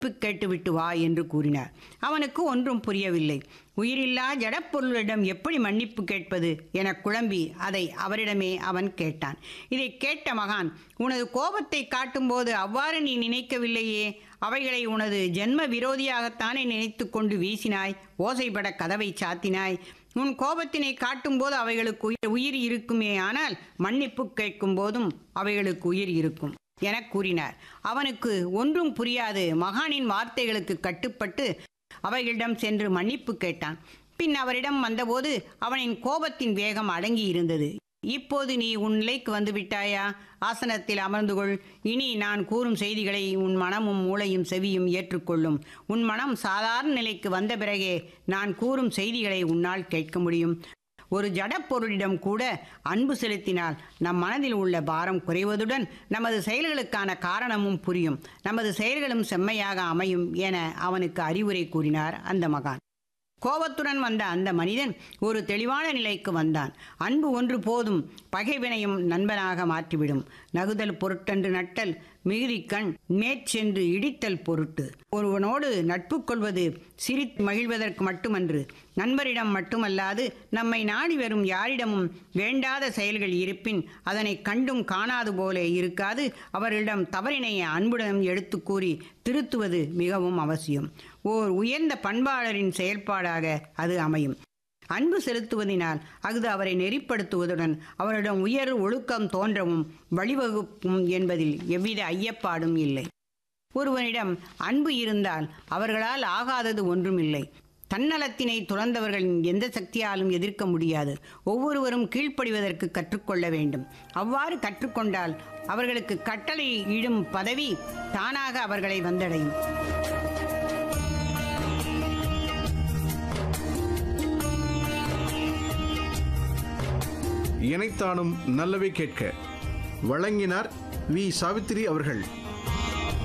மன்னிப்பு கேட்டுவிட்டு வா என்று கூறினார் அவனுக்கு ஒன்றும் புரியவில்லை உயிரில்லா ஜடப்பொருளிடம் எப்படி மன்னிப்பு கேட்பது என குழம்பி அதை அவரிடமே அவன் கேட்டான் இதை கேட்ட மகான் உனது கோபத்தை காட்டும்போது அவ்வாறு நீ நினைக்கவில்லையே அவைகளை உனது ஜென்ம விரோதியாகத்தானே நினைத்து கொண்டு வீசினாய் ஓசைப்பட கதவை சாத்தினாய் உன் கோபத்தினை காட்டும்போது அவைகளுக்கு உயிர் உயிர் இருக்குமே ஆனால் மன்னிப்பு கேட்கும் போதும் அவைகளுக்கு உயிர் இருக்கும் என கூறினார் அவனுக்கு ஒன்றும் புரியாது மகானின் வார்த்தைகளுக்கு கட்டுப்பட்டு அவைகளிடம் சென்று மன்னிப்பு கேட்டான் பின் அவரிடம் வந்தபோது அவனின் கோபத்தின் வேகம் அடங்கி இருந்தது இப்போது நீ உன் நிலைக்கு வந்து விட்டாயா ஆசனத்தில் அமர்ந்து கொள் இனி நான் கூறும் செய்திகளை உன் மனமும் மூளையும் செவியும் ஏற்றுக்கொள்ளும் உன் மனம் சாதாரண நிலைக்கு வந்த பிறகே நான் கூறும் செய்திகளை உன்னால் கேட்க முடியும் ஒரு ஜடப்பொருளிடம் கூட அன்பு செலுத்தினால் நம் மனதில் உள்ள பாரம் குறைவதுடன் நமது செயல்களுக்கான காரணமும் புரியும் நமது செயல்களும் செம்மையாக அமையும் என அவனுக்கு அறிவுரை கூறினார் அந்த மகான் கோபத்துடன் வந்த அந்த மனிதன் ஒரு தெளிவான நிலைக்கு வந்தான் அன்பு ஒன்று போதும் பகைவினையும் நண்பனாக மாற்றிவிடும் நகுதல் பொருட்டன்று நட்டல் மிகுதிக்கண் மேற்சென்று இடித்தல் பொருட்டு ஒருவனோடு நட்பு கொள்வது சிரித்து மகிழ்வதற்கு மட்டுமன்று நண்பரிடம் மட்டுமல்லாது நம்மை நாடி வரும் யாரிடமும் வேண்டாத செயல்கள் இருப்பின் அதனை கண்டும் காணாது போல இருக்காது அவர்களிடம் தவறினை அன்புடன் எடுத்து கூறி திருத்துவது மிகவும் அவசியம் ஓர் உயர்ந்த பண்பாளரின் செயல்பாடாக அது அமையும் அன்பு செலுத்துவதினால் அஃது அவரை நெறிப்படுத்துவதுடன் அவரிடம் உயர் ஒழுக்கம் தோன்றவும் வழிவகுக்கும் என்பதில் எவ்வித ஐயப்பாடும் இல்லை ஒருவனிடம் அன்பு இருந்தால் அவர்களால் ஆகாதது ஒன்றுமில்லை தன்னலத்தினை துறந்தவர்களின் எந்த சக்தியாலும் எதிர்க்க முடியாது ஒவ்வொருவரும் கீழ்ப்படிவதற்கு கற்றுக்கொள்ள வேண்டும் அவ்வாறு கற்றுக்கொண்டால் அவர்களுக்கு கட்டளை இடும் பதவி தானாக அவர்களை வந்தடையும் இணைத்தானும் நல்லவை கேட்க வழங்கினார் வி சாவித்திரி அவர்கள்